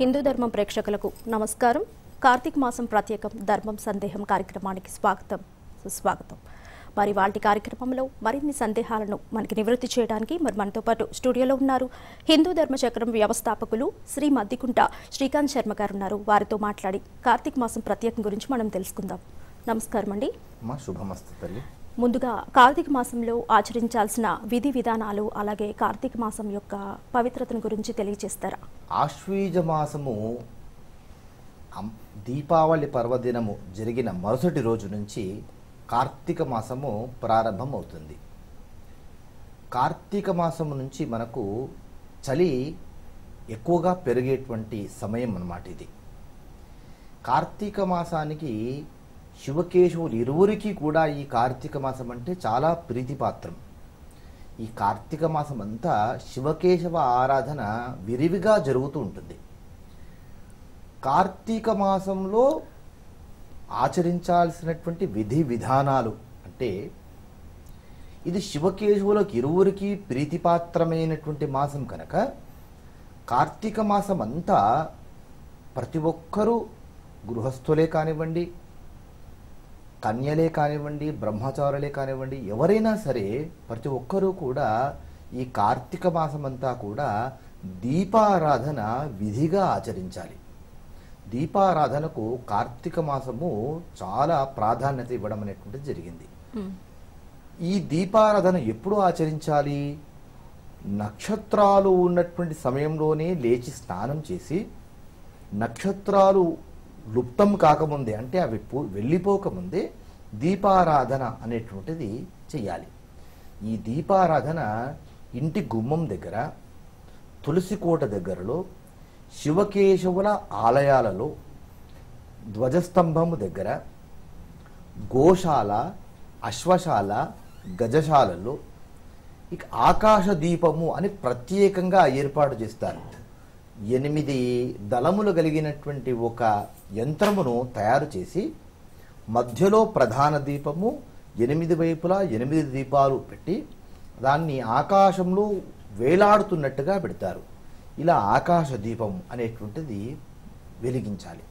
హిందూ ధర్మం ప్రేక్షకులకు నమస్కారం కార్తీక మాసం ప్రత్యేకం ధర్మం సందేహం కార్యక్రమానికి స్వాగతం సుస్వాగతం మరి వాటి కార్యక్రమంలో మరిన్ని సందేహాలను మనకి నివృత్తి చేయడానికి మరి మనతో పాటు స్టూడియోలో ఉన్నారు హిందూ ధర్మచక్రం వ్యవస్థాపకులు శ్రీ మద్దికుంట శ్రీకాంత్ శర్మ గారు ఉన్నారు వారితో మాట్లాడి కార్తీక మాసం ప్రత్యేకం గురించి మనం తెలుసుకుందాం నమస్కారం అండి అమ్మా శుభమస్తు తల్లి ముందుగా కార్తీక మాసంలో ఆచరించాల్సిన విధి విధానాలు అలాగే కార్తీక మాసం యొక్క పవిత్రతను గురించి తెలియజేస్తారా ఆశ్వీజ మాసము అం- దీపావళి పర్వదినము జరిగిన మరుసటి రోజు నుంచి కార్తీక మాసము ప్రారంభం అవుతుంది కార్తీక మాసము నుంచి మనకు చలి ఎక్కువగా పెరిగేటువంటి సమయం అన్నమాట ఇది కార్తీక మాసానికి శివకేశవులు ఇరువురికి కూడా ఈ కార్తీక మాసం అంటే చాలా ప్రీతిపాత్రం ఈ కార్తీక మాసం అంతా శివకేశవ ఆరాధన విరివిగా జరుగుతూ ఉంటుంది కార్తీక మాసంలో ఆచరించాల్సినటువంటి విధి విధానాలు అంటే ఇది శివకేశవులకు ఇరువురికి ప్రీతిపాత్రమైనటువంటి మాసం కనుక కార్తీక మాసం అంతా ప్రతి ఒక్కరూ గృహస్థులే కానివ్వండి కన్యలే కానివ్వండి బ్రహ్మచారులే కానివ్వండి ఎవరైనా సరే ప్రతి ఒక్కరూ కూడా ఈ కార్తీక మాసం అంతా కూడా దీపారాధన విధిగా ఆచరించాలి దీపారాధనకు కార్తీక మాసము చాలా ప్రాధాన్యత ఇవ్వడం అనేటువంటిది జరిగింది ఈ దీపారాధన ఎప్పుడు ఆచరించాలి నక్షత్రాలు ఉన్నటువంటి సమయంలోనే లేచి స్నానం చేసి నక్షత్రాలు లుప్తం కాకముందే అంటే అవి పో- వెళ్ళిపోకముందే దీపారాధన అనేటువంటిది చెయ్యాలి ఈ దీపారాధన ఇంటి గుమ్మం దగ్గర తులసి కోట దగ్గరలో శివకేశవుల ఆలయాలలో ధ్వజస్తంభము దగ్గర గోశాల అశ్వశాల గజశాలలో ఇక ఆకాశ దీపము అని ప్రత్యేకంగా ఏర్పాటు చేస్తారు ఎనిమిది దళములు కలిగినటువంటి ఒక యంత్రమును తయారు చేసి మధ్యలో ప్రధాన దీపము ఎనిమిది వైపులా ఎనిమిది దీపాలు పెట్టి దాన్ని ఆకాశంలో వేలాడుతున్నట్టుగా పెడతారు ఇలా ఆకాశ దీపం అనేటువంటిది వెలిగించాలి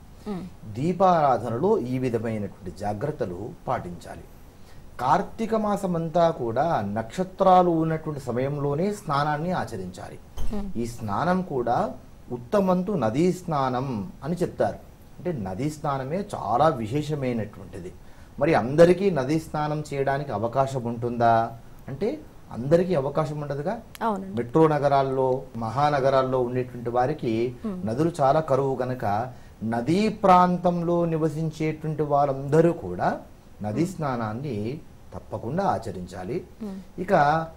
దీపారాధనలో ఈ విధమైనటువంటి జాగ్రత్తలు పాటించాలి కార్తీక మాసం అంతా కూడా నక్షత్రాలు ఉన్నటువంటి సమయంలోనే స్నానాన్ని ఆచరించాలి ఈ స్నానం కూడా ఉత్తమంతు నదీ స్నానం అని చెప్తారు అంటే నదీ స్నానమే చాలా విశేషమైనటువంటిది మరి అందరికీ నదీ స్నానం చేయడానికి అవకాశం ఉంటుందా అంటే అందరికీ అవకాశం ఉండదుగా అవునండి మెట్రో నగరాల్లో మహానగరాల్లో ఉండేటువంటి వారికి నదులు చాలా కరువు గనక నదీ ప్రాంతంలో నివసించేటువంటి వారందరూ కూడా నదీ స్నానాన్ని తప్పకుండా ఆచరించాలి ఇక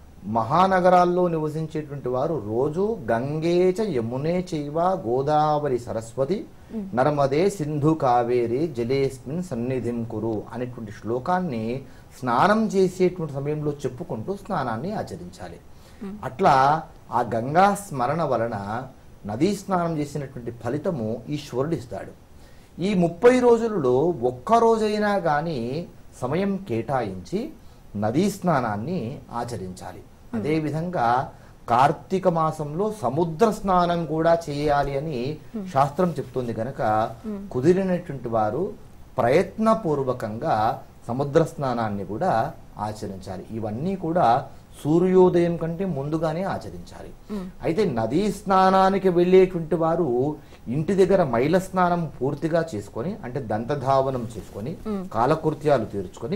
మహానగరాల్లో నివసించేటువంటి వారు రోజు గంగేచ యమునే చైవ గోదావరి సరస్వతి నర్మదే సింధు కావేరి జలేస్మిన్ సన్నిధిం కురు అనేటువంటి శ్లోకాన్ని స్నానం చేసేటువంటి సమయంలో చెప్పుకుంటూ స్నానాన్ని ఆచరించాలి అట్లా ఆ గంగా స్మరణ వలన నదీ స్నానం చేసినటువంటి ఫలితము ఈశ్వరుడు ఇస్తాడు ఈ ముప్పై రోజులలో ఒక్క రోజైనా కానీ సమయం కేటాయించి నదీ స్నానాన్ని ఆచరించాలి అదేవిధంగా కార్తీక మాసంలో సముద్ర స్నానం కూడా చేయాలి అని శాస్త్రం చెప్తుంది కనుక కుదిరినటువంటి వారు ప్రయత్నపూర్వకంగా సముద్ర స్నానాన్ని కూడా ఆచరించాలి ఇవన్నీ కూడా సూర్యోదయం కంటే ముందుగానే ఆచరించాలి అయితే నదీ స్నానానికి వెళ్ళేటువంటి వారు ఇంటి దగ్గర మైల స్నానం పూర్తిగా చేసుకొని అంటే దంతధావనం చేసుకొని కాలకృత్యాలు తీర్చుకొని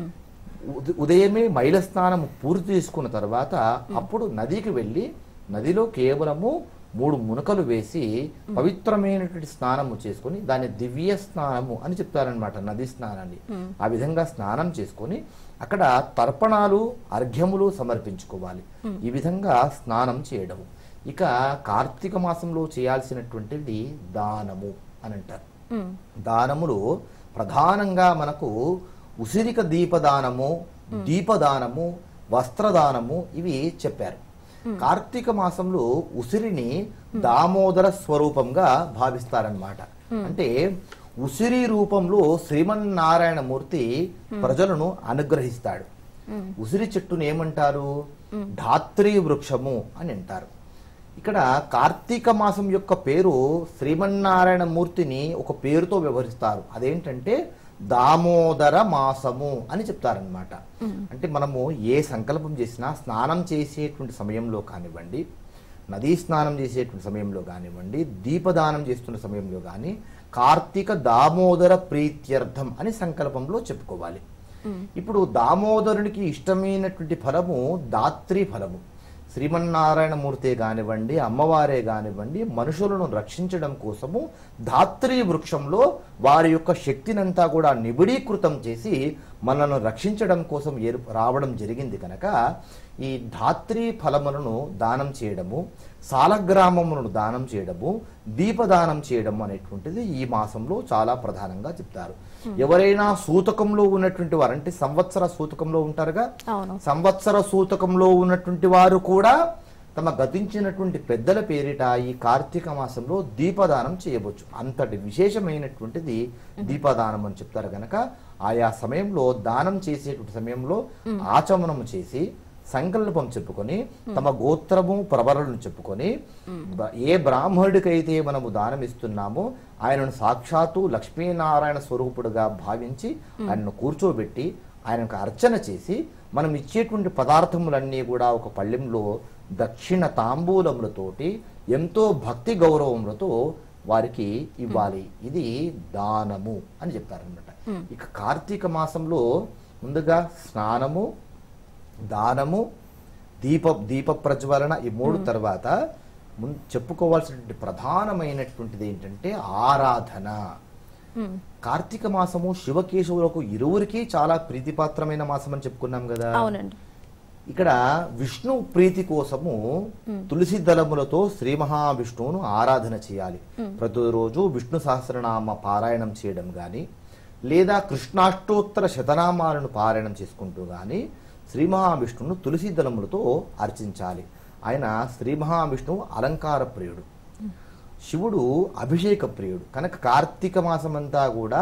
ఉద- ఉదయమే మైల స్నానం పూర్తి చేసుకున్న తర్వాత అప్పుడు నదికి వెళ్ళి నదిలో కేవలము మూడు మునకలు వేసి పవిత్రమైనటువంటి స్నానము చేసుకొని దాన్ని దివ్య స్నానము అని చెప్తారనమాట నది స్నానాన్ని ఆ విధంగా స్నానం చేసుకొని అక్కడ తర్పణాలు అర్ఘ్యములు సమర్పించుకోవాలి ఈ విధంగా స్నానం చేయడము ఇక కార్తీక మాసంలో చేయాల్సినటువంటిది దానము అని అంటారు ఉమ్, దానములు ప్రధానంగా మనకు ఉసిరిక దీపదానము దీపదానము వస్త్రదానము ఇవి చెప్పారు కార్తీక మాసంలో ఉసిరిని దామోదర స్వరూపంగా భావిస్తారనమాట అంటే ఉసిరి రూపంలో శ్రీమన్నారాయణమూర్తి ప్రజలను అనుగ్రహిస్తాడు ఉసిరి చెట్టును ఏమంటారు ధాత్రి వృక్షము అని అంటారు ఇక్కడ కార్తీక మాసం యొక్క పేరు శ్రీమన్నారాయణ మూర్తిని ఒక పేరుతో వ్యవహరిస్తారు అదేంటంటే దామోదర మాసము అని చెప్తారనమాట అంటే మనము ఏ సంకల్పం చేసినా స్నానం చేసేటువంటి సమయంలో కానివ్వండి నదీ స్నానం చేసేటువంటి సమయంలో కానివ్వండి దీపదానం చేస్తున్న సమయంలో కానీ కార్తీక దామోదర ప్రీత్యర్థం అని సంకల్పంలో చెప్పుకోవాలి ఇప్పుడు దామోదరునికి ఇష్టమైనటువంటి ఫలము దాత్రి ఫలము శ్రీమన్నారాయణ మూర్తే కానివ్వండి అమ్మవారే కానివ్వండి మనుషులను రక్షించడం కోసము ధాత్రి వృక్షంలో వారి యొక్క శక్తినంతా కూడా నిబిడీకృతం చేసి మనల్ని రక్షించడం కోసం ఏర్ రావడం జరిగింది కనుక ఈ ధాత్రి ఫలములను దానం చేయడము సాలగ్రామములను దానం చేయడము దీపదానం చేయడం అనేటువంటిది ఈ మాసంలో చాలా ప్రధానంగా చెప్తారు ఎవరైనా సూతకంలో ఉన్నటువంటి వారు అంటే సంవత్సర సూతకంలో ఉంటారుగా అవును సంవత్సర సూతకంలో ఉన్నటువంటి వారు కూడా తమ గతించినటువంటి పెద్దల పేరిట ఈ కార్తీక మాసంలో దీపదానం చేయవచ్చు అంతటి విశేషమైనటువంటిది దీపదానం అని చెప్తారు గనక ఆయా సమయంలో దానం చేసేటువంటి సమయంలో ఆచమనం చేసి సంకల్పం చెప్పుకొని తమ గోత్రము ప్రబలను చెప్పుకొని బ- ఏ బ్రాహ్మణుడికైతే మనము దానం ఇస్తున్నామో ఆయనను సాక్షాత్తు లక్ష్మీనారాయణ స్వరూపుడుగా భావించి ఆయనను కూర్చోబెట్టి ఆయనకు అర్చన చేసి మనం ఇచ్చేటువంటి పదార్థములన్నీ కూడా ఒక పళ్ళెంలో దక్షిణ తాంబూలములతోటి ఎంతో భక్తి గౌరవములతో వారికి ఇవ్వాలి ఇది దానము అని చెప్తారనమాట ఇక కార్తీక మాసంలో ముందుగా స్నానము దానము దీప దీప ప్రజ్వలన ఈ మూడు తర్వాత ముం- చెప్పుకోవాల్సినటువంటి ప్రధానమైనటువంటిది ఏంటంటే ఆరాధన ఉమ్, కార్తీక మాసము శివకేశవులకు ఇరువురికి చాలా ప్రీతిపాత్రమైన మాసం అని చెప్పుకున్నాం కదా అవునండి ఇక్కడ విష్ణు ప్రీతి కోసము తులసి దళములతో శ్రీ మహావిష్ణువును ఆరాధన చేయాలి ప్రతిరోజు విష్ణు సహస్రనామ పారాయణం చేయడం గాని లేదా కృష్ణాష్టోత్తర శతనామాలను పారాయణం చేసుకుంటూ గాని శ్రీ మహావిష్ణువును తులసి దళములతో అర్చించాలి ఆయన శ్రీ మహావిష్ణువు అలంకార ప్రియుడు శివుడు అభిషేక ప్రియుడు కనుక కార్తీక మాసమంతా కూడా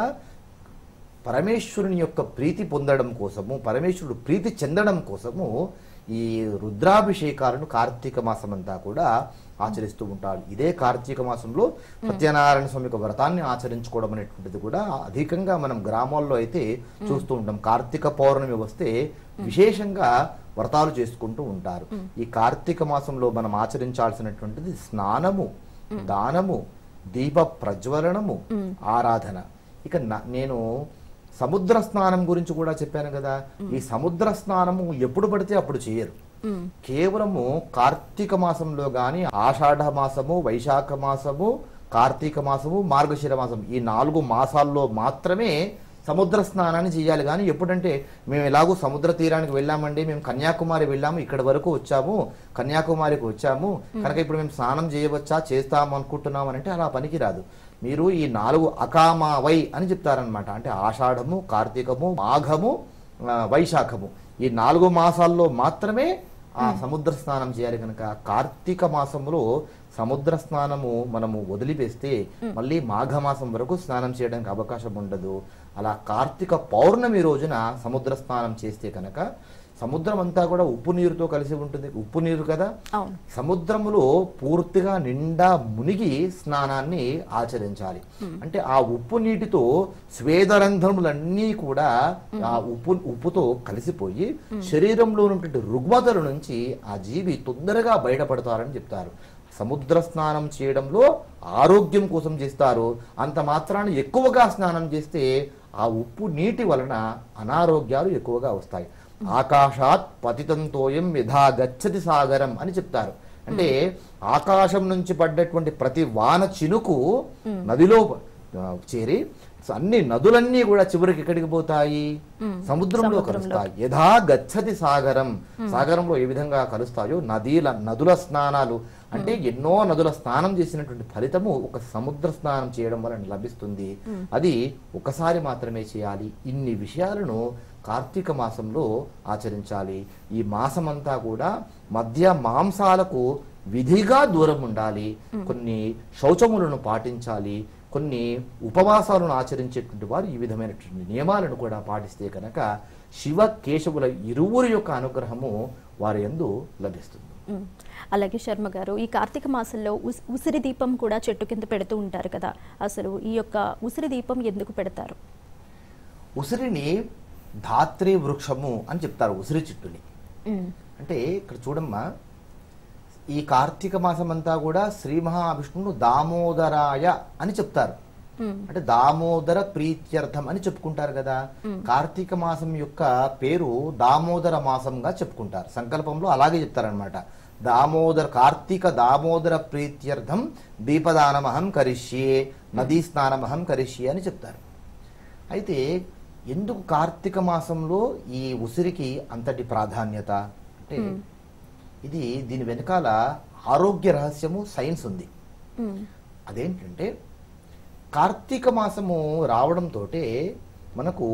పరమేశ్వరుని యొక్క ప్రీతి పొందడం కోసము పరమేశ్వరుడు ప్రీతి చెందడం కోసము ఈ రుద్రాభిషేకాలను కార్తీక మాసం అంతా కూడా ఆచరిస్తూ ఉంటారు ఇదే కార్తీక మాసంలో సత్యనారాయణ స్వామి యొక్క వ్రతాన్ని ఆచరించుకోవడం అనేటువంటిది కూడా అధికంగా మనం గ్రామాల్లో అయితే చూస్తూ ఉంటాం కార్తీక పౌర్ణమి వస్తే విశేషంగా వ్రతాలు చేసుకుంటూ ఉంటారు ఈ కార్తీక మాసంలో మనం ఆచరించాల్సినటువంటిది స్నానము దానము దీప ప్రజ్వలనము ఆరాధన ఇక నా- నేను సముద్ర స్నానం గురించి కూడా చెప్పాను కదా ఈ సముద్ర స్నానము ఎప్పుడు పడితే అప్పుడు చేయరు ఉమ్, కేవలము కార్తీక మాసంలో గాని ఆషాఢ మాసము వైశాఖ మాసము కార్తీక మాసము మార్గశిర మాసం ఈ నాలుగు మాసాల్లో మాత్రమే సముద్ర స్నానాన్ని చేయాలి కానీ ఎప్పుడంటే మేము ఎలాగో సముద్ర తీరానికి వెళ్ళామండి మేము కన్యాకుమారి వెళ్ళాము ఇక్కడ వరకు వచ్చాము కన్యాకుమారికి వచ్చాము కనుక ఇప్పుడు మేము స్నానం చేయవచ్చా చేస్తాము అనుకుంటున్నాం అంటే అలా పనికిరాదు మీరు ఈ నాలుగు అకామావై అని చెప్తారనమాట అంటే ఆషాఢము కార్తీకము మాఘము ఆ, వైశాఖము ఈ నాలుగు మాసాల్లో మాత్రమే ఆ సముద్ర స్నానం చేయాలి కనుక కార్తీక మాసంలో సముద్ర స్నానము మనము వదిలివేస్తే మళ్ళీ మాఘమాసం వరకు స్నానం చేయడానికి అవకాశం ఉండదు అలా కార్తీక పౌర్ణమి రోజున సముద్ర స్నానం చేస్తే కనుక సముద్రం అంతా కూడా ఉప్పు నీరుతో కలిసి ఉంటుంది ఉప్పు నీరు కదా అవును సముద్రములో పూర్తిగా నిండా మునిగి స్నానాన్ని ఆచరించాలి అంటే ఆ ఉప్పు నీటితో స్వేదరంధ్రములన్నీ కూడా ఆ ఉప్పు ఉప్పుతో కలిసిపోయి శరీరంలో ఉన్నటువంటి రుగ్మతల నుంచి ఆ జీవి తొందరగా బయటపడతారని చెప్తారు సముద్ర స్నానం చేయడంలో ఆరోగ్యం కోసం చేస్తారు అంత మాత్రాన ఎక్కువగా స్నానం చేస్తే ఆ ఉప్పు నీటి వలన అనారోగ్యాలు ఎక్కువగా వస్తాయి ఆకాశాత్ పతితంతోయం యథా గచ్చతి సాగరం అని చెప్తారు అంటే ఆకాశం నుంచి పడ్డటువంటి ప్రతి వాన చినుకు నదిలో ఆ, చేరి అన్ని నదులన్నీ కూడా చివరికి ఎక్కడికి పోతాయి సముద్రంలో కలుస్తాయి యథా గచ్చతి సాగరం సాగరంలో ఏ విధంగా కలుస్తాయో నదీల నదుల స్నానాలు అంటే ఎన్నో నదుల స్నానం చేసినటువంటి ఫలితము ఒక సముద్ర స్నానం చేయడం వలన లభిస్తుంది అది ఒకసారి మాత్రమే చేయాలి ఇన్ని విషయాలను కార్తీక మాసంలో ఆచరించాలి ఈ మాసమంతా కూడా మద్య మాంసాలకు విధిగా దూరం ఉండాలి కొన్ని శౌచములను పాటించాలి కొన్ని ఉపవాసాలను ఆచరించేటువంటి వారు ఈ విధమైనటువంటి నియమాలను కూడా పాటిస్తే కనుక శివ కేశవుల ఇరువురి యొక్క అనుగ్రహము వారి యందు లభిస్తుంది ఉమ్. అలాగే శర్మ గారు ఈ కార్తీక మాసంలో ఉస్- ఉసిరి దీపం కూడా చెట్టు కింద పెడుతూ ఉంటారు కదా అసలు ఈ యొక్క ఉసిరి దీపం ఎందుకు పెడతారు ఉసిరిని ధాత్రి వృక్షము అని చెప్తారు ఉసిరి చెట్టుని ఉమ్, అంటే ఇక్కడ చూడమ్మా ఈ కార్తీక మాసం అంతా కూడా శ్రీ మహావిష్ణువును దామోదరాయ అని చెప్తారు ఉమ్, అంటే దామోదర ప్రీత్యర్థం అని చెప్పుకుంటారు కదా కార్తీక మాసం యొక్క పేరు దామోదర మాసంగా చెప్పుకుంటారు సంకల్పంలో అలాగే చెప్తారనమాట దామోదర కార్తీక దామోదర ప్రీత్యర్థం దీపదానమహం కరిష్యే నదీ స్నానమహం కరిష్యే అని చెప్తారు అయితే ఎందుకు కార్తీక మాసంలో ఈ ఉసిరికి అంతటి ప్రాధాన్యత అంటే ఇది దీని వెనకాల ఆరోగ్య రహస్యము సైన్స్ ఉంది ఉమ్, అదేంటంటే కార్తీక మాసము రావడంతో మనకు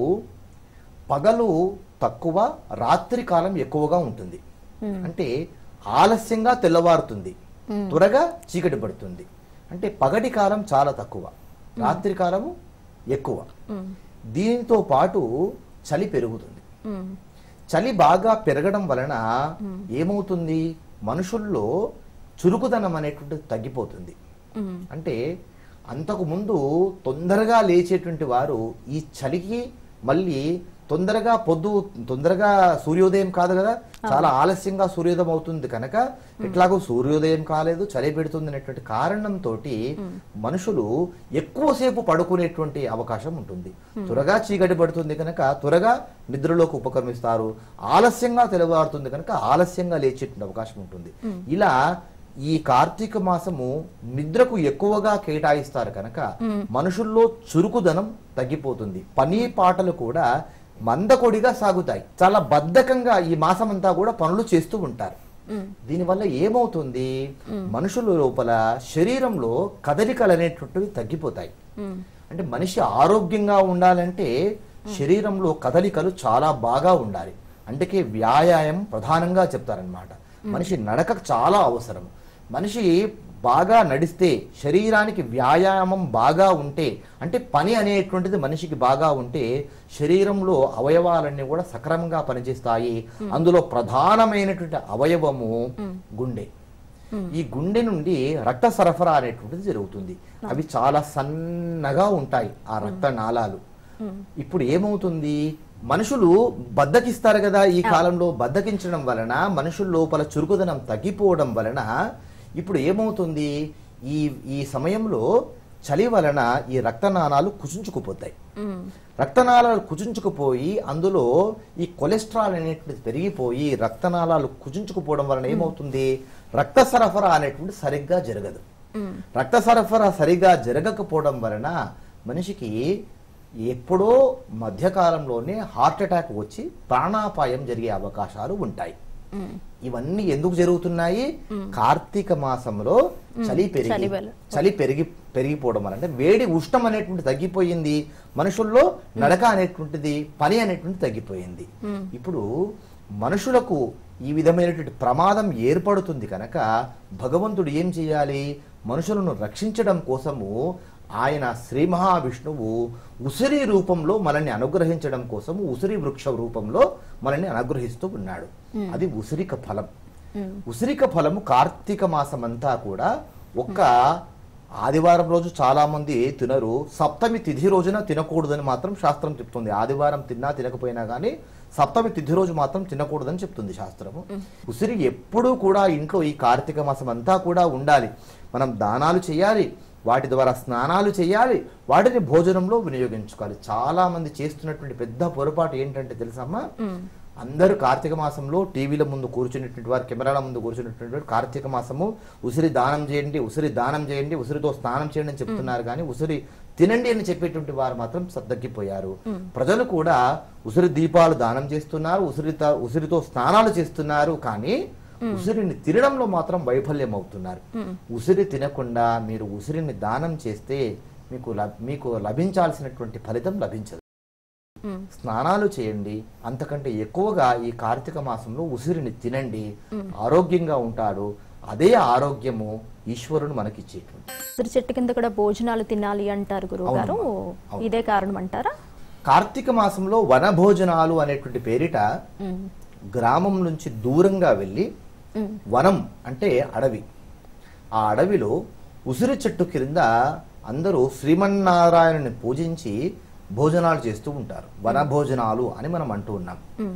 పగలు తక్కువ రాత్రి కాలం ఎక్కువగా ఉంటుంది అంటే ఆలస్యంగా తెల్లవారుతుంది త్వరగా చీకటి పడుతుంది అంటే పగటి కాలం చాలా తక్కువ రాత్రి కాలము ఎక్కువ ఉమ్, దీనితో పాటు చలి పెరుగుతుంది ఉమ్, చలి బాగా పెరగడం వలన ఏమవుతుంది మనుషుల్లో చురుకుదనం అనేటువంటిది తగ్గిపోతుంది ఉమ్, అంటే అంతకు ముందు తొందరగా లేచేటువంటి వారు ఈ చలికి మళ్ళీ తొందరగా పొద్దు తొందరగా సూర్యోదయం కాదు కదా చాలా ఆలస్యంగా సూర్యోదయం అవుతుంది కనుక ఎట్లాగో సూర్యోదయం కాలేదు చలి పెడుతుంది అనేటువంటి కారణంతో మనుషులు ఎక్కువసేపు పడుకునేటువంటి అవకాశం ఉంటుంది త్వరగా చీకటి పడుతుంది కనుక త్వరగా నిద్రలోకి ఉపక్రమిస్తారు ఆలస్యంగా తెల్లవారుతుంది కనుక ఆలస్యంగా లేచేటువంటి అవకాశం ఉంటుంది ఇలా ఈ కార్తీక మాసము నిద్రకు ఎక్కువగా కేటాయిస్తారు కనుక మనుషుల్లో చురుకుదనం తగ్గిపోతుంది పని పాటలు కూడా మందకొడిగా సాగుతాయి చాలా బద్ధకంగా ఈ మాసం అంతా కూడా పనులు చేస్తూ ఉంటారు ఉమ్, దీనివల్ల ఏమవుతుంది మనుషుల లోపల శరీరంలో కదలికలు అనేటువంటివి తగ్గిపోతాయి ఉమ్, అంటే మనిషి ఆరోగ్యంగా ఉండాలంటే శరీరంలో కదలికలు చాలా బాగా ఉండాలి అందుకే వ్యాయామం ప్రధానంగా చెప్తారనమాట మనిషి నడక చాలా అవసరం మనిషి బాగా నడిస్తే శరీరానికి వ్యాయామం బాగా ఉంటే అంటే పని అనేటువంటిది మనిషికి బాగా ఉంటే శరీరంలో అవయవాలన్నీ కూడా సక్రమంగా పనిచేస్తాయి అందులో ప్రధానమైనటువంటి అవయవము గుండె ఈ గుండె నుండి రక్త సరఫరా అనేటువంటిది జరుగుతుంది అవి చాలా సన్నగా ఉంటాయి ఆ రక్త నాళాలు ఇప్పుడు ఏమవుతుంది మనుషులు బద్దకిస్తారు కదా ఈ కాలంలో బద్దకించడం వలన మనుషుల లోపల చురుకుదనం తగ్గిపోవడం వలన ఇప్పుడు ఏమవుతుంది ఈ ఈ సమయంలో చలి వలన ఈ రక్తనాళాలు కుచించుకుపోతాయి ఉమ్, రక్తనాళాలు కుచించుకుపోయి అందులో ఈ కొలెస్ట్రాల్ అనేటువంటిది పెరిగిపోయి రక్తనాళాలు కుచించుకుపోవడం వలన ఏమవుతుంది రక్త సరఫరా అనేటువంటి సరిగ్గా జరగదు ఉమ్, రక్త సరఫరా సరిగా జరగకపోవడం వలన మనిషికి ఎప్పుడో మధ్యకాలంలోనే హార్ట్ అటాక్ వచ్చి ప్రాణాపాయం జరిగే అవకాశాలు ఉంటాయి ఉమ్, ఇవన్నీ ఎందుకు జరుగుతున్నాయి కార్తీక మాసంలో చలి పెరిగి చలి వల్ల. చలి పెరిగి పెరిగిపోవడం వల్ల అంటే వేడి ఉష్ణం అనేటువంటి తగ్గిపోయింది మనుషుల్లో నడక అనేటువంటిది పని అనేటువంటిది తగ్గిపోయింది ఇప్పుడు మనుషులకు ఈ విధమైనటువంటి ప్రమాదం ఏర్పడుతుంది కనుక భగవంతుడు ఏం చేయాలి మనుషులను రక్షించడం కోసము ఆయన శ్రీ మహావిష్ణువు ఉసిరి రూపంలో మనల్ని అనుగ్రహించడం కోసము ఉసిరి వృక్ష రూపంలో మనల్ని అనుగ్రహిస్తూ ఉన్నాడు అది ఉసిరిక ఫలం ఉమ్, ఉసిరిక ఫలము కార్తీక మాసం అంతా కూడా ఒక్క ఆదివారం రోజు చాలా మంది తినరు సప్తమి తిథి రోజున తినకూడదని మాత్రం శాస్త్రం చెప్తుంది ఆదివారం తిన్నా తినకపోయినా కానీ సప్తమి తిథి రోజు మాత్రం తినకూడదని చెప్తుంది శాస్త్రము ఉసిరి ఎప్పుడూ కూడా ఇంట్లో ఈ కార్తీక మాసం అంతా కూడా ఉండాలి మనం దానాలు చేయాలి వాటి ద్వారా స్నానాలు చేయాలి వాటిని భోజనంలో వినియోగించుకోవాలి చాలా మంది చేస్తున్నటువంటి పెద్ద పొరపాటు ఏంటంటే తెలుసమ్మా అందరూ కార్తీక మాసంలో టీవీల ముందు కూర్చున్నటువంటి వారు కెమెరాల ముందు కూర్చున్నటువంటి వారు కార్తీక మాసము ఉసిరి దానం చేయండి ఉసిరి దానం చేయండి ఉసిరితో స్నానం చేయండి అని చెప్తున్నారు కానీ ఉసిరి తినండి అని చెప్పేటువంటి వారు మాత్రం సర్దగ్గిపోయారు ప్రజలు కూడా ఉసిరి దీపాలు దానం చేస్తున్నారు ఉసిరితో ఉసిరితో స్నానాలు చేస్తున్నారు కానీ ఉసిరిని తినడంలో మాత్రం వైఫల్యం అవుతున్నారు ఉసిరి తినకుండా మీరు ఉసిరిని దానం చేస్తే మీకు లబ్- మీకు లభించాల్సినటువంటి ఫలితం లభించదు ఉమ్, స్నానాలు చేయండి అంతకంటే ఎక్కువగా ఈ కార్తీక మాసంలో ఉసిరిని తినండి ఆరోగ్యంగా ఉంటాడు అదే ఆరోగ్యము ఈశ్వరుడు మనకిచ్చేటువంటి ఉసిరి చెట్టు కింద కూడా భోజనాలు తినాలి అంటారు గురువు గారు అవును. ఇదే కారణం అంటారా కార్తీక మాసంలో వనభోజనాలు అనేటువంటి పేరిట ఉమ్, గ్రామం నుంచి దూరంగా వెళ్ళి ఉమ్, వనం అంటే అడవి ఆ అడవిలో ఉసిరి చెట్టు క్రింద అందరూ శ్రీమన్నారాయణుని పూజించి భోజనాలు చేస్తూ ఉంటారు వన భోజనాలు అని మనం అంటూ ఉన్నాం ఉమ్,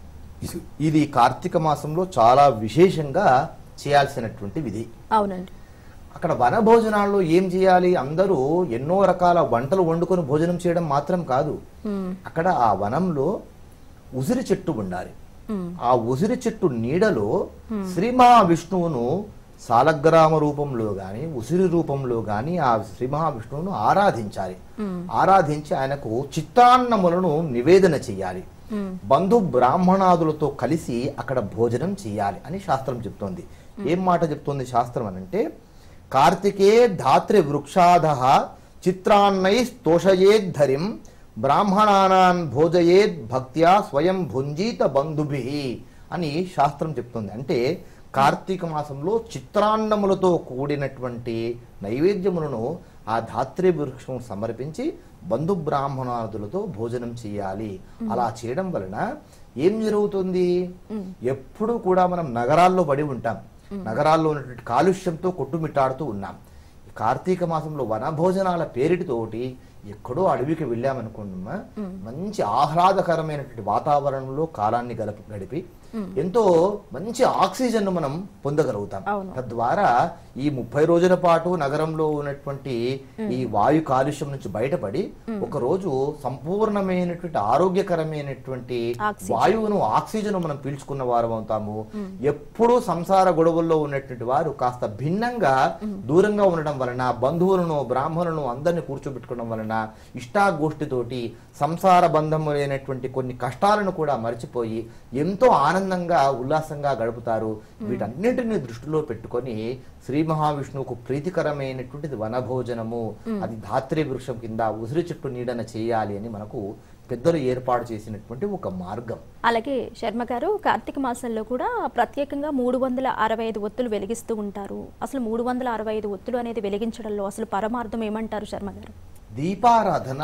ఇది కార్తీక మాసంలో చాలా విశేషంగా చేయాల్సినటువంటి విధి అవునండి అక్కడ వన భోజనాల్లో ఏం చేయాలి అందరూ ఎన్నో రకాల వంటలు వండుకొని భోజనం చేయడం మాత్రం కాదు ఉమ్, అక్కడ ఆ వనంలో ఉసిరి చెట్టు ఉండాలి ఉమ్, ఆ ఉసిరి చెట్టు నీడలో శ్రీ మహావిష్ణువును సాలగ్రామ రూపంలో గాని ఉసిరి రూపంలో గాని ఆ శ్రీ మహావిష్ణువును ఆరాధించాలి ఉమ్, ఆరాధించి ఆయనకు చిత్తాన్నములను నివేదన చేయాలి ఉమ్, బంధు బ్రాహ్మణాదులతో కలిసి అక్కడ భోజనం చేయాలి అని శాస్త్రం చెప్తోంది ఏం మాట చెప్తోంది శాస్త్రం అని అంటే కార్తికే ధాత్రి వృక్షాధ చిత్రాన్నై స్తోషయేద్ధరిం బ్రాహ్మణానాన్ భోజయేద్ భక్త్యా స్వయం భుంజీత బంధుభి అని శాస్త్రం చెప్తుంది అంటే కార్తీక మాసంలో చిత్రాన్నములతో కూడినటువంటి నైవేద్యములను ఆ ధాత్రి వృక్షం సమర్పించి బంధు బ్రాహ్మణాదులతో భోజనం చేయాలి అలా చేయడం వలన ఏం జరుగుతుంది ఎప్పుడు కూడా మనం నగరాల్లో పడి ఉంటాం నగరాల్లో ఉన్నటువంటి కాలుష్యంతో కొట్టుమిట్టాడుతూ ఉన్నాం ఈ కార్తీక మాసంలో వనభోజనాల పేరిటితోటి ఎక్కడో అడవికి వెళ్ళామనుకున్నామా మంచి ఆహ్లాదకరమైనటువంటి వాతావరణంలో కాలాన్ని గడప గడిపి ఎంతో మంచి ఆక్సిజన్ మనం పొందగలుగుతాం అవును. తద్వారా ఈ ముప్పై రోజుల పాటు నగరంలో ఉన్నటువంటి ఈ వాయు కాలుష్యం నుంచి బయటపడి ఒక రోజు సంపూర్ణమైనటువంటి ఆరోగ్యకరమైనటువంటి ఆక్సిజన్. వాయువును ఆక్సిజన్ మనం పీల్చుకున్న వారం అవుతాము ఎప్పుడూ సంసార గొడవల్లో ఉన్నటువంటి వారు కాస్త భిన్నంగా దూరంగా ఉండడం వలన బంధువులను బ్రాహ్మణులను అందరిని కూర్చోబెట్టుకోవడం వలన ఇష్టాగోష్ఠితోటి సంసార బంధము లేనటువంటి కొన్ని కష్టాలను కూడా మర్చిపోయి ఎంతో ఆనందంగా ఉల్లాసంగా గడుపుతారు వీటన్నిటిని దృష్టిలో పెట్టుకొని శ్రీ మహావిష్ణువుకు ప్రీతికరమైనటువంటిది వనభోజనము అది ధాత్రి వృక్షం కింద ఉసిరి చెట్టు నీడన చేయాలి అని మనకు పెద్దలు ఏర్పాటు చేసినటువంటి ఒక మార్గం అలాగే శర్మ గారు కార్తీక మాసంలో కూడా ప్రత్యేకంగా మూడు వందల అరవై ఐదు ఒత్తులు వెలిగిస్తూ ఉంటారు అసలు మూడు వందల అరవై ఐదు ఒత్తులు అనేది వెలిగించడంలో అసలు పరమార్థం ఏమంటారు శర్మ గారు దీపారాధన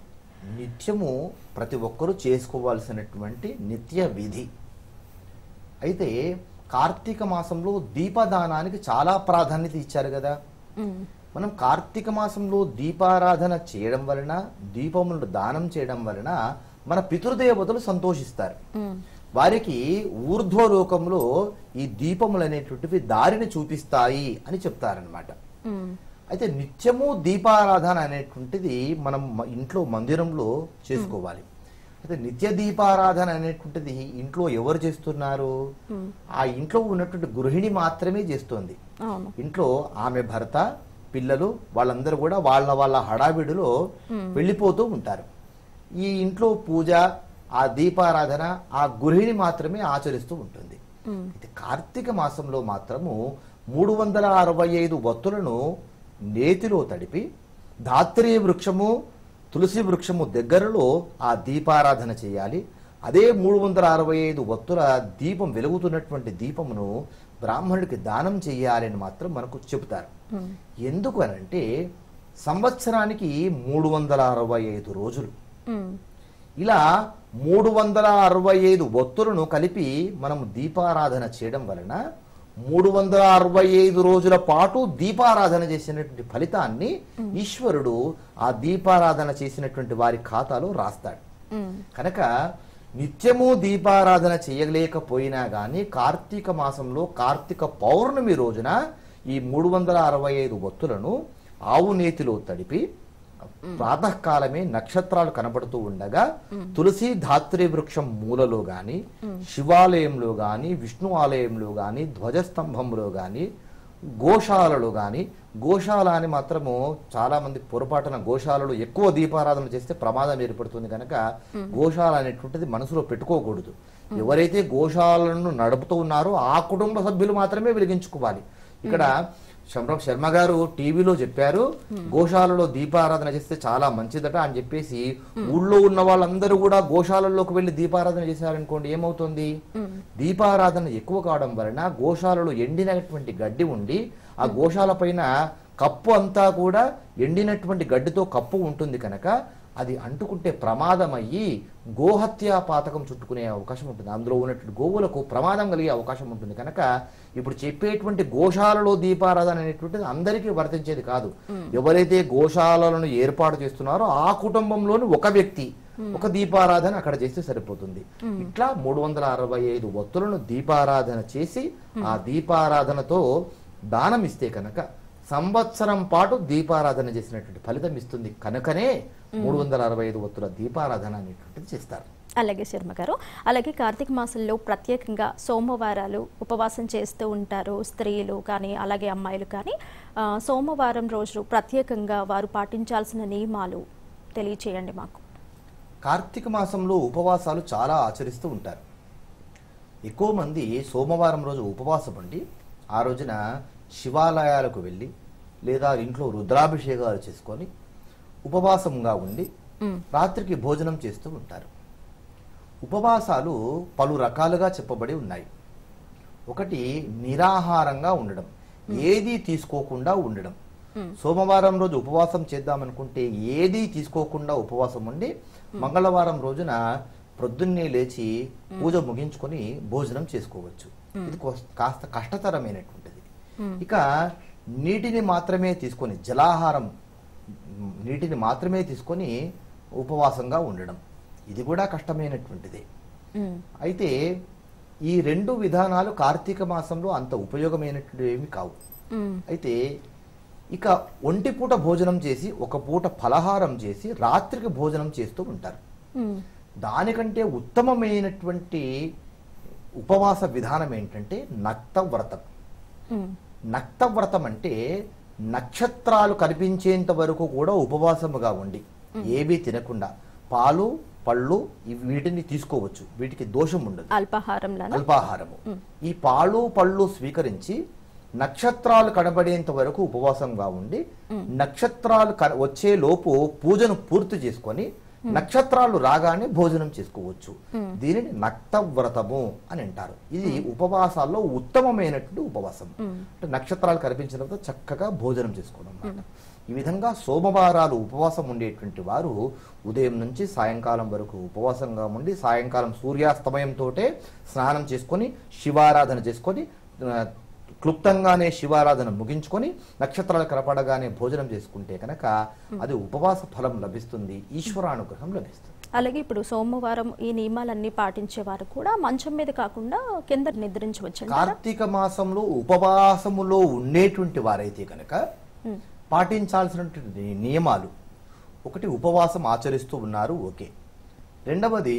నిత్యము ప్రతి ఒక్కరూ చేసుకోవాల్సినటువంటి నిత్య విధి అయితే కార్తీక మాసంలో దీపదానానికి చాలా ప్రాధాన్యత ఇచ్చారు కదా ఉమ్, మనం కార్తీక మాసంలో దీపారాధన చేయడం వలన దీపములను దానం చేయడం వలన మన పితృదేవతలు సంతోషిస్తారు ఉమ్, వారికి ఊర్ధ్వలోకంలో ఈ దీపములు అనేటువంటివి దారిని చూపిస్తాయి అని చెప్తారనమాట ఉమ్, అయితే నిత్యము దీపారాధన అనేటువంటిది మనం మ- ఇంట్లో మందిరంలో చేసుకోవాలి అయితే నిత్య దీపారాధన అనేటువంటిది ఇంట్లో ఎవరు చేస్తున్నారు ఉమ్, ఆ ఇంట్లో ఉన్నటువంటి గృహిణి మాత్రమే చేస్తోంది అవును ఇంట్లో ఆమె భర్త పిల్లలు వాళ్ళందరూ కూడా వాళ్ళ వాళ్ళ హడావిడిలో వెళ్ళిపోతూ ఉంటారు ఈ ఇంట్లో పూజ ఆ దీపారాధన ఆ గృహిణి మాత్రమే ఆచరిస్తూ ఉంటుంది ఉమ్, అయితే కార్తీక మాసంలో మాత్రము మూడు వందల అరవై ఐదు వత్తులను నేతిలో తడిపి ధాత్రి వృక్షము తులసి వృక్షము దగ్గరలో ఆ దీపారాధన చేయాలి అదే మూడు వందల అరవై ఐదు వత్తుల దీపం వెలుగుతున్నటువంటి దీపమును బ్రాహ్మణుడికి దానం చేయాలి అని మాత్రం మనకు చెబుతారు ఉమ్, ఎందుకు అనంటే సంవత్సరానికి మూడు వందల అరవై ఐదు రోజులు ఉమ్, ఇలా మూడు వందల అరవై ఐదు ఒత్తులను కలిపి మనం దీపారాధన చేయడం వలన మూడు వందల అరవై ఐదు రోజుల పాటు దీపారాధన చేసినటువంటి ఫలితాన్ని ఈశ్వరుడు ఆ దీపారాధన చేసినటువంటి వారి ఖాతాలో రాస్తాడు ఉమ్, కనుక నిత్యము దీపారాధన చేయలేకపోయినా గాని కార్తీక మాసంలో కార్తీక పౌర్ణమి రోజున ఈ మూడు వందల అరవై ఐదు ఒత్తులను ఆవు నేతిలో తడిపి ప్రాతకాలమే నక్షత్రాలు కనబడుతూ ఉండగా తులసి ధాత్రి వృక్షం మూలలో గాని శివాలయంలో గాని విష్ణు ఆలయంలో గాని ధ్వజస్తంభంలో గాని గోశాలలో గాని గోశాల అని మాత్రము చాలా మంది పొరపాటున గోశాలలో ఎక్కువ దీపారాధన చేస్తే ప్రమాదం ఏర్పడుతుంది కనుక గోశాల అనేటువంటిది మనసులో పెట్టుకోకూడదు ఎవరైతే గోశాలను నడుపుతూ ఉన్నారో ఆ కుటుంబ సభ్యులు మాత్రమే వెలిగించుకోవాలి ఇక్కడ శంభం శర్మ గారు టీవీలో చెప్పారు గోశాలలో దీపారాధన చేస్తే చాలా మంచిదట అని చెప్పేసి ఊళ్ళో ఉన్న వాళ్ళందరూ కూడా గోశాలలోకి వెళ్లి దీపారాధన చేశారనుకోండి ఏమవుతుంది దీపారాధన ఎక్కువ కావడం వలన గోశాలలో ఎండినటువంటి గడ్డి ఉండి ఆ గోశాల పైన కప్పు అంతా కూడా ఎండినటువంటి గడ్డితో కప్పు ఉంటుంది కనుక అది అంటుకుంటే ప్రమాదం అయ్యి గోహత్యా పాతకం చుట్టుకునే అవకాశం ఉంటుంది అందులో ఉన్నటువంటి గోవులకు ప్రమాదం కలిగే అవకాశం ఉంటుంది కనుక ఇప్పుడు చెప్పేటువంటి గోశాలలో దీపారాధన అనేటువంటిది అందరికీ వర్తించేది కాదు ఎవరైతే గోశాలను ఏర్పాటు చేస్తున్నారో ఆ కుటుంబంలోని ఒక వ్యక్తి ఒక దీపారాధన అక్కడ చేస్తే సరిపోతుంది ఇట్లా మూడు వందల అరవై ఐదు ఒత్తులను దీపారాధన చేసి ఆ దీపారాధనతో దానం ఇస్తే కనుక సంవత్సరం పాటు దీపారాధన చేసినటువంటి ఫలితం ఇస్తుంది కనుకనే మూడు వందల అరవై ఐదు ఒత్తుల దీపారాధన అనేటువంటిది చేస్తారు అలాగే శర్మ గారు అలాగే కార్తీక మాసంలో ప్రత్యేకంగా సోమవారాలు ఉపవాసం చేస్తూ ఉంటారు స్త్రీలు కానీ అలాగే అమ్మాయిలు కానీ ఆ, సోమవారం రోజు ప్రత్యేకంగా వారు పాటించాల్సిన నియమాలు తెలియచేయండి మాకు కార్తీక మాసంలో ఉపవాసాలు చాలా ఆచరిస్తూ ఉంటారు ఎక్కువ మంది సోమవారం రోజు ఉపవాసం ఉండి ఆ రోజున శివాలయాలకు వెళ్ళి లేదా ఇంట్లో రుద్రాభిషేకాలు చేసుకొని ఉపవాసంగా ఉండి మ్, రాత్రికి భోజనం చేస్తూ ఉంటారు ఉపవాసాలు పలు రకాలుగా చెప్పబడి ఉన్నాయి ఒకటి నిరాహారంగా ఉండడం ఏదీ తీసుకోకుండా ఉండడం సోమవారం రోజు ఉపవాసం చేద్దామనుకుంటే ఏదీ తీసుకోకుండా ఉపవాసం ఉండి మంగళవారం రోజున ప్రొద్దున్నే లేచి పూజ ముగించుకొని భోజనం చేసుకోవచ్చు ఇది కోస్- కాస్త కష్టతరమైనటువంటిది ఇక నీటిని మాత్రమే తీసుకొని జలాహారం మ్, నీటిని మాత్రమే తీసుకొని ఉపవాసంగా ఉండడం ఇది కూడా కష్టమైనటువంటిదే మ్, అయితే ఈ రెండు విధానాలు కార్తీక మాసంలో అంత ఉపయోగమైనటువంటివి ఏమి కావు మ్, అయితే ఇక ఒంటి పూట భోజనం చేసి ఒక పూట ఫలహారం చేసి రాత్రికి భోజనం చేస్తూ ఉంటారు మ్, దానికంటే ఉత్తమమైనటువంటి ఉపవాస విధానం ఏంటంటే నక్త వ్రతం మ్, నక్త వ్రతం అంటే నక్షత్రాలు కనిపించేంత వరకు కూడా ఉపవాసముగా ఉండి ఏమీ తినకుండా పాలు పళ్ళు ఇవి వీటిని తీసుకోవచ్చు వీటికి దోషం ఉండదు అల్పాహారంలోనా అల్పాహారము ఈ పాలు పళ్ళు స్వీకరించి నక్షత్రాలు కనబడేంత వరకు ఉపవాసంగా ఉండి నక్షత్రాలు క- వచ్చే లోపు పూజను పూర్తి చేసుకొని నక్షత్రాలు రాగానే భోజనం చేసుకోవచ్చు దీనిని నక్త వ్రతము అని అంటారు ఇది ఉపవాసాల్లో ఉత్తమమైనటువంటి ఉపవాసం అంటే నక్షత్రాలు కనిపించిన తర్వాత చక్కగా భోజనం చేసుకోవడం అన్నమాట ఈ విధంగా సోమవారాలు ఉపవాసం ఉండేటువంటి వారు ఉదయం నుంచి సాయంకాలం వరకు ఉపవాసంగా ఉండి సాయంకాలం సూర్యాస్తమయంతో స్నానం చేసుకొని శివారాధన చేసుకొని ఆ, క్లుప్తంగానే శివారాధన ముగించుకొని నక్షత్రాలు కనపడగానే భోజనం చేసుకుంటే కనుక అది ఉపవాస ఫలం లభిస్తుంది ఈశ్వరానుగ్రహం లభిస్తుంది అలాగే ఇప్పుడు సోమవారం ఈ నియమాలన్నీ పాటించేవారు కూడా మంచం మీద కాకుండా కింద నిద్రించవచ్చు కార్తీక మాసంలో ఉపవాసములో ఉండేటువంటి వారైతే కనుక పాటించాల్సినటువంటి నియమాలు ఒకటి ఉపవాసం ఆచరిస్తూ ఉన్నారు ఓకే రెండవది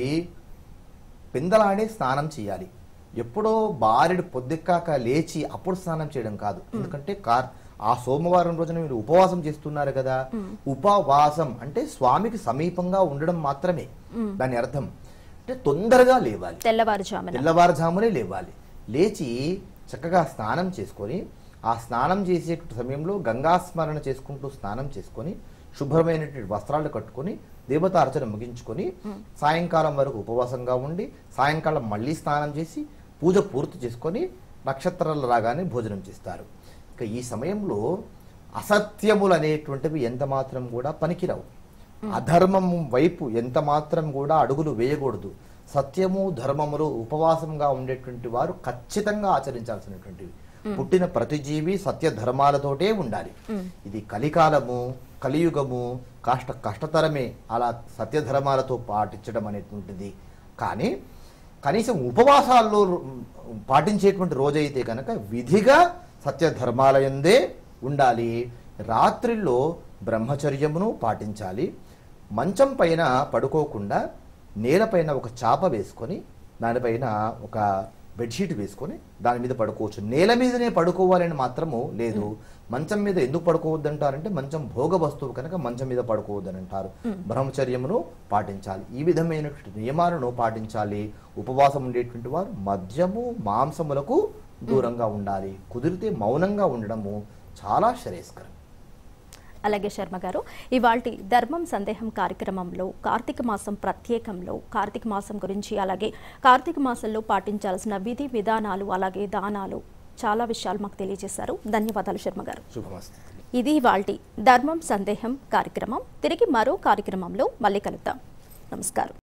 పిందలాడే స్నానం చేయాలి ఎప్పుడో బారెడు పొద్దుక్కాక లేచి అప్పుడు స్నానం చేయడం కాదు ఎందుకంటే కార్ ఆ సోమవారం రోజున మీరు ఉపవాసం చేస్తున్నారు కదా ఉపవాసం అంటే స్వామికి సమీపంగా ఉండడం మాత్రమే దాని అర్థం అంటే తొందరగా లేవాలి తెల్లవారుజామున తెల్లవారుజామునే లేవాలి లేచి చక్కగా స్నానం చేసుకొని ఆ స్నానం చేసే సమయంలో గంగా స్మరణ చేసుకుంటూ స్నానం చేసుకొని శుభ్రమైనటువంటి వస్త్రాలు కట్టుకొని దేవతార్చన ముగించుకొని సాయంకాలం వరకు ఉపవాసంగా ఉండి సాయంకాలం మళ్ళీ స్నానం చేసి పూజ పూర్తి చేసుకొని నక్షత్రాలు రాగానే భోజనం చేస్తారు ఇక ఈ సమయంలో అసత్యములు అనేటువంటివి ఎంత మాత్రం కూడా పనికిరావు అధర్మం వైపు ఎంత మాత్రం కూడా అడుగులు వేయకూడదు సత్యము ధర్మములు ఉపవాసంగా ఉండేటువంటి వారు ఖచ్చితంగా ఆచరించాల్సినటువంటివి పుట్టిన ప్రతి జీవి సత్య ధర్మాలతోటే ఉండాలి ఇది కలికాలము కలియుగము కాష్ట కష్టతరమే అలా సత్య ధర్మాలతో పాటించడం అనేటువంటిది కానీ కనీసం ఉపవాసాల్లో పాటించేటువంటి రోజైతే కనుక విధిగా సత్య ధర్మాలయందే ఉండాలి రాత్రిలో బ్రహ్మచర్యమును పాటించాలి మంచం పైన పడుకోకుండా నేలపైన ఒక చాప వేసుకొని దానిపైన ఒక బెడ్షీట్ వేసుకొని దాని మీద పడుకోవచ్చు నేల మీదనే పడుకోవాలని మాత్రము లేదు మంచం మీద ఎందుకు పడుకోవద్దంటారంటే మంచం భోగ వస్తువు కనుక మంచం మీద పడుకోవద్దని అంటారు బ్రహ్మచర్యమును పాటించాలి ఈ విధమైనటువంటి నియమాలను పాటించాలి ఉపవాసం ఉండేటువంటి వారు మద్యము మాంసములకు దూరంగా ఉండాలి కుదిరితే మౌనంగా ఉండడము చాలా శ్రేయస్కరం అలాగే శర్మ గారు ఇవాల్టి ధర్మం సందేహం కార్యక్రమంలో కార్తీక మాసం ప్రత్యేకంలో కార్తీక మాసం గురించి అలాగే కార్తీక మాసంలో పాటించాల్సిన విధి విధానాలు అలాగే దానాలు చాలా విషయాలు మాకు తెలియజేశారు ధన్యవాదాలు శర్మ గారు శుభమస్తు ఇది వాళ్ళ ధర్మం సందేహం కార్యక్రమం తిరిగి మరో కార్యక్రమంలో మళ్ళీ కలుద్దాం నమస్కారం